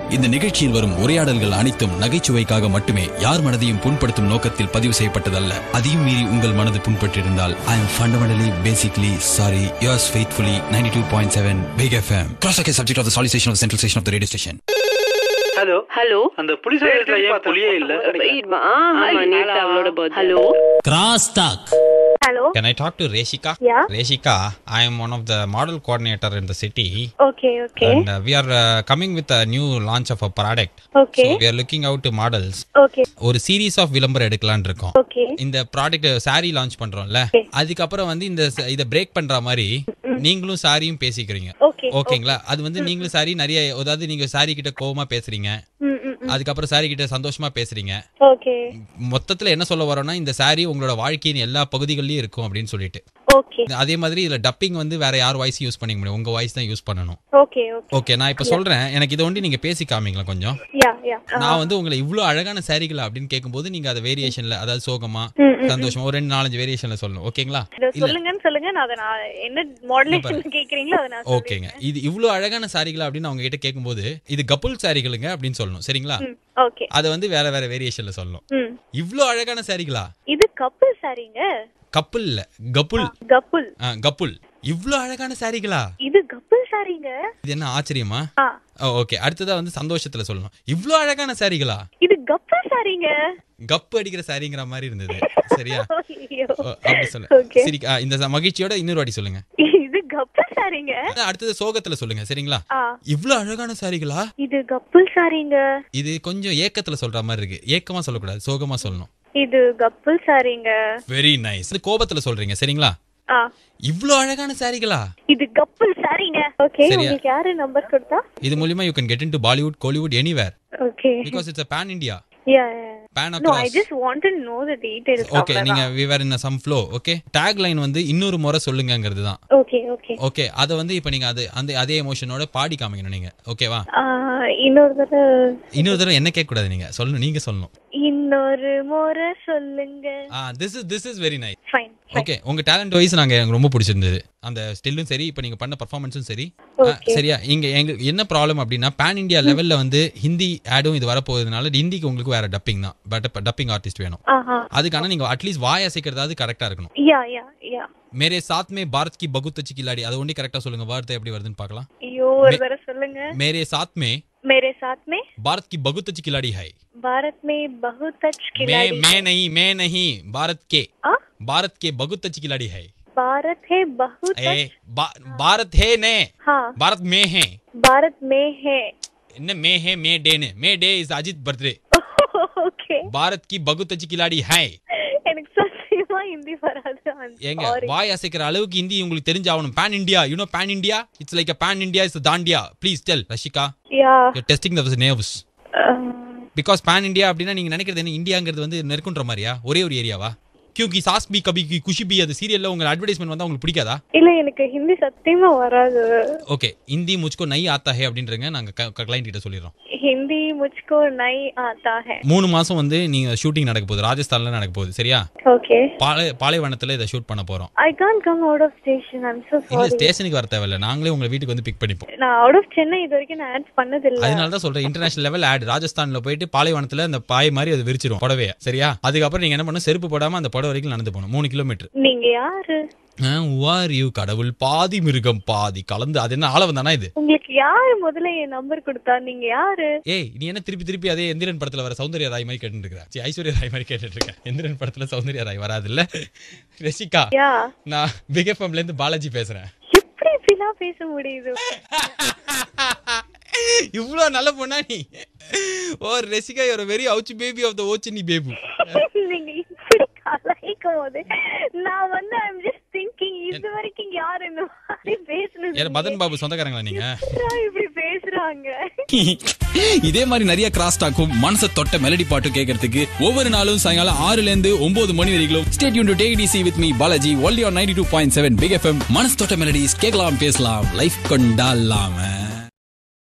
இந்த நிகழ்ச்சியில் வரும் உரையாடல்கள் அனைத்தும் நகைச்சுவைக்காக மட்டுமே யார் மனதையும் புண்படுத்தும் நோக்கத்தில் பதிவு செய்யப்பட்டதல்ல அதையும் மீறி உங்கள் மனது புண்பட்டிருந்தால் I am fundamentally basically sorry yours faithfully ninety two point seven big FM cross subject of the சாலிசேஷன் of central station of the radio station hello hello அந்த புலிஸ் நிலையத்துல ஏன் புலியே இல்ல ஆமா நேத்து அவளோட birthday. Hello Crosstalk. Hello. Can I talk to Reshika? Yeah. Reshika, I am one of the model coordinator in the city. Okay, okay. And uh, we are uh, coming with a new launch of a product. Okay. So we are looking out to models. Okay. ஒரு series of விளம்பரம் எடுக்கலாம்னு இருக்கோம் Okay. இந்த product sorry launch பண்றோம்ல அதுக்கப்புறம் வந்து இந்த ச- இத பிரேக் பண்ற மாதிரி நீங்களும் சாரியும் பேசிக்கிறீங்க Okay. ஓகேங்களா அது வந்து நீங்களும் சாரி நிறைய அதாவது நீங்க சாரி கிட்ட கோவமா பேசுறீங்க ம், ம், ம். அதுக்கப்புறம் சாரி கிட்ட சந்தோஷமா பேசுறீங்க Okay. மொத்தத்துல என்ன சொல்ல வரோம்னா இந்த சாரி உங்களோட வாழ்க்கையின் எல்லா பகுதிகளிலும் இருக்கும் அப்படின்னு சொல்லிட்டு Okay. அதே மாதிரி இதுல டப்பிங் வந்து வேற யார் வாய்ஸும் யூஸ் பண்ணிக்க முடியும் உங்க வாய்ஸ் தான் யூஸ் பண்ணணும் Okay, okay. ஓகே நான் இப்ப சொல்றேன் எனக்கு இதை ஒண்டி நீங்க பேசி காமிங்களா கொஞ்சம் Yeah, yeah. Uh, நான் வந்து உங்களை இவ்ளோ அழகான சாரிகளா அப்படின்னு கேட்கும்போது நீங்க அதை வேரியேஷன்ல அதாவது சோகமா ம், ம், சந்தோஷமா ஒரு ரெண்டு நாலஞ்சு வேரியேஷன்ல சொல்லணும் ஓகேங்களா இத இல்ல சொல்லுங்கன்னு சொல்லுங்க நான் அதை நான் என்ன மாடுலேஷன் கேக்குறீங்களோ அதை நான் ஓகேங்க இது இவ்ளோ அழகான சாரிகளா அப்படின்னு அவங்க கிட்ட கேட்கும்போது இது கப்புல் சாரிகளுங்க அப்படின்னு சொல்லணும் சரிங்களா ம் ஓகே அதை வந்து வேற வேற வேரியேஷன்ல சொல்லணும் ம் இவ்ளோ அழகான சாரிகளா இது கப்பல் சாரிங்க கப்புல் இல்ல கப்புல் கப்புல் ஆ, கப்புல் இவ்ளோ அழகான சாரிகளா இது கப்பல் சாரிங்க இது என்ன ஆச்சரியமா ஆ ஓகே அடுத்ததா வந்து சந்தோஷத்துல சொல்லணும் இவ்ளோ அழகான சாரிகளா இது கப்பல் சாரிங்க கப்பு அடிக்கிற சாரிங்கிற மாதிரி இருந்தது சரியா ஐயோ. ஓ, அப்படி சொல்லு Okay. சரி ஆ, இந்த ச- மகிழ்ச்சியோட இன்னொரு வாட்டி சொல்லுங்க இது கப்பல் சாரிங்க அடுத்தது சோகத்துல சொல்லுங்க சரிங்களா ஆ இவ்ளோ அழகான சாரிகளா இது கப்பல் சாரிங்க இது கொஞ்சம் ஏக்கத்துல சொல்ற மாதிரி இருக்கு ஏக்கமா சொல்லக்கூடாது சோகமா சொல்லணும் இது கப்பல் சாரிங்க வெரி நைஸ் இது கோபத்துல சொல்றீங்க சரிங்களா ஆ இவ்ளோ அழகான சாரிகளா இது கப்பல் சாரிங்க ஓகே சரியா? உங்களுக்கு யாரு நம்பர் கொடுத்தா இது மூலியமா you can get into Bollywood Kollywood anywhere okay because it's a pan India yeah pan no I across just want to know the details okay நீங்க we were in a some flow okay take line வந்து இன்னொரு முறை சொல்லுங்கங்கிறது தான் okay okay okay அதை வந்து இப்போ நீங்க அது அந்த அதே எமோஷனோட பாடி காமிக்கணும் நீங்க ஓகேவா இன்னொரு தடவை இன்னொரு தடவை என்ன கேட்க கூடாது நீங்க சொல்லணும் நீங்க சொல்லணும் இன்னொரு முறை சொல்லுங்க ah this is this is very nice fine okay உங்க டேலண்ட் வைஸ் நாங்க எனக்கு ரொம்ப பிடிச்சிருந்தது அந்த ஸ்டில்லும் சரி இப்போ நீங்க பண்ண பர்ஃபார்மன்ஸும் சரி ஆ, சரியா இங்க எங்களுக்கு என்ன ப்ராப்ளம் அப்படின்னா பேன் இந்தியா லெவல்ல வந்து ஹிந்தி ஆடும் இது வரப்போகுதுனால ஹிந்திக்கு உங்களுக்கு வேற டப்பிங் தான் பட் டப்பிங் ஆர்டிஸ்ட் வேணும் ஆஹா அதுக்கான நீங்க அட்லீஸ்ட் வாய் அசைக்கிறதாவது கரெக்டா இருக்கணும் யா யா யா மேரே சாத் மே பாரத் கி பகுத் அச்சி கில்லாடி அதை ஒண்டி கரெக்டா சொல்லுங்க வார்த்தை எப்படி வருதுன்னு பார்க்கலாம் ஐயோ ஒரு தடவை சொல்லுங்க மேரே சாத் மே मेरे साथ में भारत की बहुत अच्छी खिलाड़ी है भारत में बहुत अच्छे मैं खिलाड़ी मैं नहीं मैं नहीं भारत के आ? भारत के बहुत अच्छी खिलाड़ी है भारत है बहुत ए अच्छ- बा, भारत है ने हाँ भारत में है भारत में है न मैं है मैं डे ने Monday is Ajit birthday okay Bharat की बहुत अच्छी खिलाड़ी है எனக்கு சத்தியமா ஹிந்தி வராது ஏங்க சாரி வாய் அசைக்கிற அளவுக்கு ஹிந்தி உங்களுக்கு தெரிஞ்சாகணும் pan India you know pan India it's like pan India is dandiya please tell Rasika yeah testing the nerves because pan India அப்படின்னா நீங்க நினைக்கிறது என்ன இந்தியாங்கிறது வந்து நெருக்குன்ற மாதிரியா ஒரே ஒரு ஏரியாவா கியூகி சாஸ் பி கபி கி குஷி பி அது சீரியல்ல உங்க அட்வர்டைஸ்மெண்ட் வந்தா உங்களுக்கு பிடிக்காதா இல்ல எனக்கு ஹிந்தி சத்தியமா வராது ஓகே இந்தி முச்சுக்கோ நை ஆத்தா ஹே அப்படின்றங்க நாங்க கிளைண்ட் கிட்ட சொல்லிடுறோம் हिंदी मुझको नहीं आता है மூணு மாசம் வந்து நீங்க ஷூட்டிங் நடக்க போகுது ராஜஸ்தான்ல நடக்க போகுது சரியா ஓகே பாலை பாலைவனத்துல இதை ஷூட் பண்ண போறோம் I can't come out of station I'm so இல்ல சாரி ஸ்டேஷனுக்கு வர தேவையில்ல நாங்களே உங்க வீட்டுக்கு வந்து பிக் பண்ணிப்போம் நான் அவுட் ஆஃப் சென்னை இது வரைக்கும் நான் ஆட் பண்ணது இல்ல அதனால தான் சொல்றேன் இன்டர்நேஷனல் லெவல் ஆட் ராஜஸ்தான்ல போயிட்டு பாலைவனத்துல அந்த பாய் மாதிரி அது விரிச்சிரும் புடவைய சரியா அதுக்கப்புறம் நீங்க என்ன பண்ணணும் செருப்பு போடாம அந்த புடவை வரைக்கும் நடந்து போகணும் மூணு கிலோமீட்டர் நீங்க யாரு வார் யூ கடவுள் பாதி மிருகம் பாதி கலந்து அது என்ன ஆளவன் தானா இது உங்களுக்கு யாரு முதல்ல என் நம்பர் கொடுத்தா நீங்க யாரு ஏய் நீ என்ன திருப்பி திருப்பி அதே எந்திரன் படத்துல வர சௌந்தர்யா ராய் மாதிரி கேட்டுட்டு இருக்கிற சீ, ஐஸ்வர்யா ராய் மாதிரி கேட்டுட்டு இருக்க எந்திரன் படத்துல சௌந்தர்யா ராய் வராது இல்ல ரசிகா யா நான் பிக் எஃப்எம்ல இருந்து பாலாஜி பேசுறேன் எப்படி இப்படிலாம் பேச முடியுது இவ்வளோ நல்ல பொண்ணா நீ ஓ ரசிகா ஒரு very ouch baby of the ஓச்சினி பேபு நீங்க இப்படி கலாய்க்கும் போது நான் வந்து ஐம் ஜஸ்ட் திங்கிங் இது வரைக்கும் யாரு இந்த மாதிரி பேசுனது ஏன் மதன் பாபு சொந்தக்காரங்களா நீங்க இல்லையா? இப்படி பேசுறாங்க இதே மாதிரி நிறைய கிராஸ் டாக்கும் மனசை தொட்ட மெலடி பாட்டு கேட்கறதுக்கு ஒவ்வொரு நாளும் சாயங்காலம் ஆறுல இருந்து ஒன்பது மணி வரைக்கும் ஸ்டேட் யூன் to take DC with me Balaji only on ninety two point seven big FM மனசு தொட்ட மெலடிஸ் கேட்கலாம் பேசலாம் லைஃப் கொண்டாடலாம